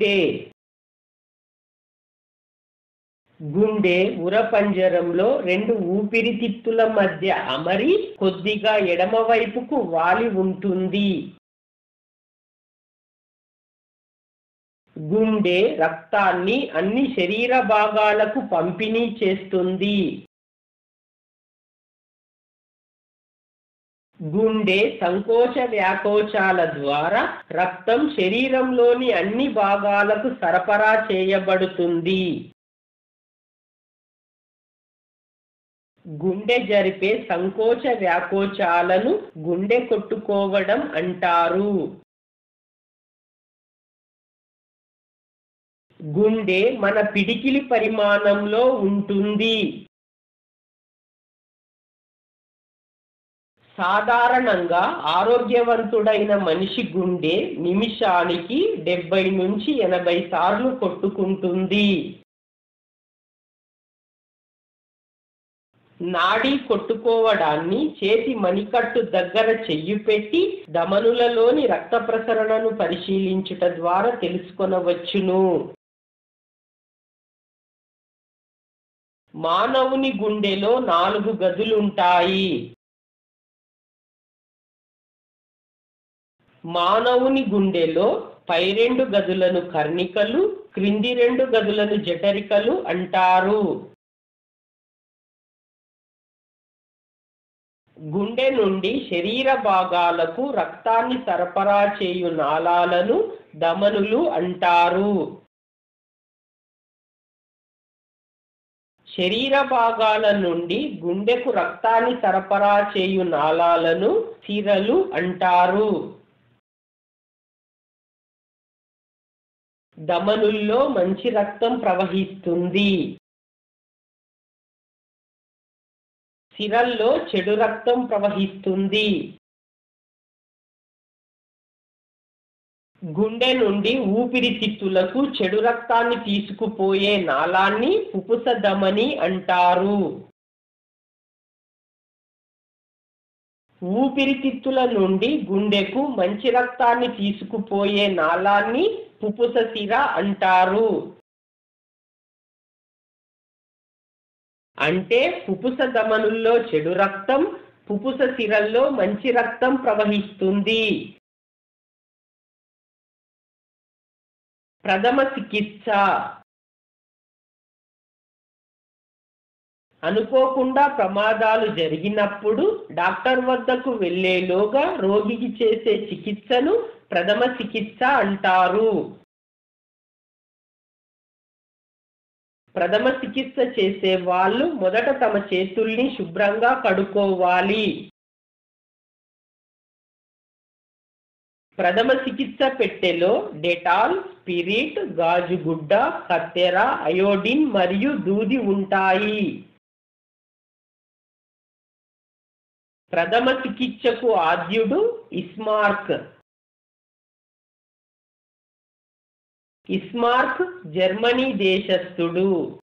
గుండె గుండె ఉరపంజరంలో రెండు ఊపిరితిత్తుల మధ్య అమరి కొద్దిగా ఎడమవైపుకు వాలి ఉంటుంది గుండె రక్తాన్ని అన్ని శరీర భాగాలకు పంపిణీ చేస్తుంది గుండె సంకోచ వ్యాకోచాల ద్వారా రక్తం శరీరంలోని అన్ని భాగాలకు సరఫరా చేయబడుతుంది గుండె జరిపే సంకోచ వ్యాకోచాలను గుండె కొట్టుకోవడం అంటారు గుండె మన పిడికిలి పరిమాణంలో ఉంటుంది సాధారణంగా ఆరోగ్యవంతుడైన మనిషి గుండె నిమిషానికి డెబ్బై నుంచి ఎనభై సార్లు కొట్టుకుంటుంది నాడీ కొట్టుకోవడాన్ని చేతి మణికట్టు దగ్గర చెయ్యి పెట్టి ధమనులలోని రక్త ప్రసరణను పరిశీలించుట ద్వారా తెలుసుకొనవచ్చును మానవుని గుండెలో నాలుగు గదులుంటాయి మానవుని గుండెలో పై రెండు గదులను కర్ణికలు క్రింది రెండు గదులను జఠరికలు అంటారు గుండె నుండి శరీర భాగాలకు రక్తాన్ని సరఫరా చేయు నాళాలను ధమనులు అంటారు శరీర భాగాల నుండి గుండెకు రక్తాన్ని సరఫరా చేయు నాళాలను సిరలు అంటారు ధమనుల్లో మంచి రక్తం ప్రవహిస్తుంది సిరల్లో చెడు రక్తం ప్రవహిస్తుంది గుండె నుండి ఊపిరితిత్తులకు చెడు రక్తాన్ని తీసుకుపోయే నాళాన్ని ఉపసధమని అంటారు ఊపిరితిత్తుల నుండి గుండెకు మంచి రక్తాన్ని తీసుకుపోయే నాళాన్ని పుపుస సిర అంటారు అంటే పుపుస ధమనుల్లో చెడు రక్తం పుపుస సిరల్లో మంచి రక్తం ప్రవహిస్తుంది ప్రథమ చికిత్స అనుకోకుండా ప్రమాదాలు జరిగినప్పుడు డాక్టర్ వద్దకు వెళ్లేలోగా రోగికి చేసే చికిత్సను ప్రథమ చికిత్స అంటారు ప్రథమ చికిత్స చేసే వాళ్ళు మొదట తమ చేతుల్ని శుభ్రంగా కడుక్కోవాలి ప్రథమ చికిత్స పెట్టెలో డెటాల్ స్పిరిట్ గాజుగుడ్డ కత్తెర అయోడిన్ మరియు దూది ఉంటాయి ప్రథమ చికిత్సకు ఆద్యుడు ఇస్మార్క్ ఇస్మార్క్ జర్మనీ దేశస్థుడు